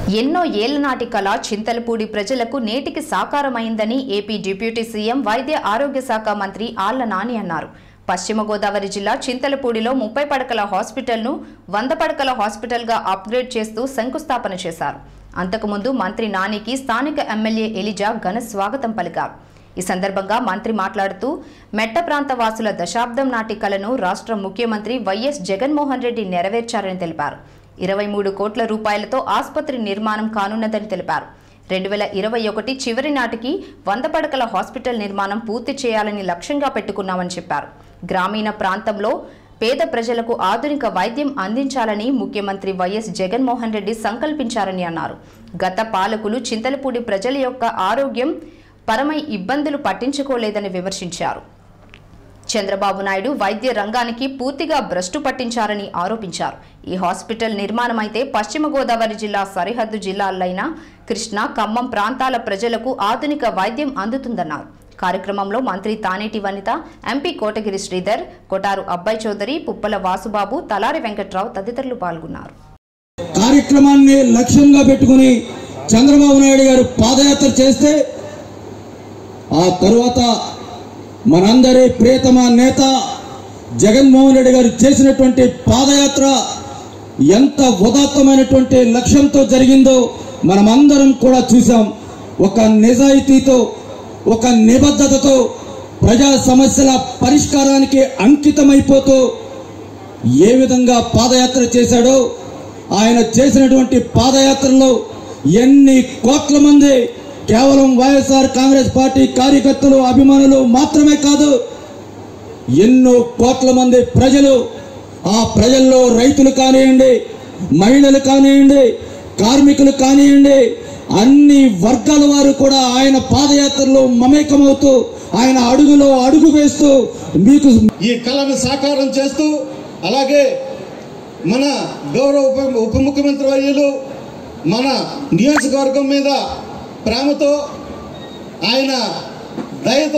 ఎన్నో ఏళ్ల నాటి కళ చింతలపూడి ప్రజలకు నేటికి సాకారమైందని ఏపీ డిప్యూటీ సీఎం వైద్య ఆరోగ్య శాఖ మంత్రి ఆళ్ల నాని అన్నారు పశ్చిమ గోదావరి జిల్లా చింతలపూడిలో ముప్పై పడకల హాస్పిటల్ను వంద పడకల హాస్పిటల్గా అప్గ్రేడ్ చేస్తూ శంకుస్థాపన చేశారు అంతకుముందు మంత్రి నానికి స్థానిక ఎమ్మెల్యే ఎలిజా ఘన స్వాగతం పలికారు ఈ సందర్భంగా మంత్రి మాట్లాడుతూ మెట్ట ప్రాంత వాసుల దశాబ్దం నాటి కలను రాష్ట్ర ముఖ్యమంత్రి వైఎస్ జగన్మోహన్ రెడ్డి నెరవేర్చారని తెలిపారు ఇరవై మూడు కోట్ల రూపాయలతో ఆసుపత్రి నిర్మాణం కానున్నదని తెలిపారు రెండు వేల ఇరవై ఒకటి చివరి నాటికి వంద పడకల హాస్పిటల్ నిర్మాణం పూర్తి చేయాలని లక్ష్యంగా పెట్టుకున్నామని చెప్పారు గ్రామీణ ప్రాంతంలో పేద ప్రజలకు ఆధునిక వైద్యం అందించాలని ముఖ్యమంత్రి వైఎస్ జగన్మోహన్ రెడ్డి సంకల్పించారని అన్నారు గత పాలకులు చింతలపూడి ప్రజల యొక్క ఆరోగ్యం పరమై ఇబ్బందులు పట్టించుకోలేదని విమర్శించారు చంద్రబాబు నాయుడు వైద్య రంగానికి పూర్తిగా భ్రష్టు పట్టించారని ఆరోపించారు ఈ హాస్పిటల్ నిర్మాణం అయితే పశ్చిమ గోదావరి జిల్లా సరిహద్దు జిల్లాలైన కృష్ణా ఖమ్మం ప్రాంతాల ప్రజలకు ఆధునిక వైద్యం అందుతుందన్నారు కార్యక్రమంలో మంత్రి తానేటి వనిత ఎంపీ కోటగిరి శ్రీధర్ కొటారు అబ్బాయి చౌదరి పుప్పల వాసుబాబు తలారి వెంకట్రావు తదితరులు పాల్గొన్నారు కార్యక్రమాన్ని లక్ష్యంగా పెట్టుకుని చంద్రబాబు నాయుడు గారు పాదయాత్ర చేస్తే ఆ తరువాత మనందరి ప్రియతమ నేత జగన్మోహన్ రెడ్డి గారు చేసినటువంటి పాదయాత్ర ఎంత ఉదాత్తమైనటువంటి లక్ష్యంతో జరిగిందో మనమందరం కూడా చూసాం ఒక నిజాయితీతో ఒక నిబద్ధతతో ప్రజా సమస్యల పరిష్కారానికి అంకితమైపోతూ ఏ విధంగా పాదయాత్ర చేశాడో ఆయన చేసినటువంటి పాదయాత్రలో ఎన్ని కోట్ల మంది కేవలం వైఎస్ఆర్ కాంగ్రెస్ పార్టీ కార్యకర్తలు అభిమానులు మాత్రమే కాదు ఎన్నో కోట్ల మంది ప్రజలు ఆ ప్రజల్లో రైతులు కానివ్వండి మహిళలు కానివ్వండి కార్మికులు కానివ్వండి అన్ని వర్గాల వారు కూడా ఆయన పాదయాత్రలో మమేకమవుతూ ఆయన అడుగులో అడుగు వేస్తూ మీకు ఈ కళను సాకారం చేస్తూ అలాగే మన గౌరవ ఉప ఉప ముఖ్యమంత్రి వర్యులు మన నియోజకవర్గం మీద ప్రేమతో ఆయన దయతో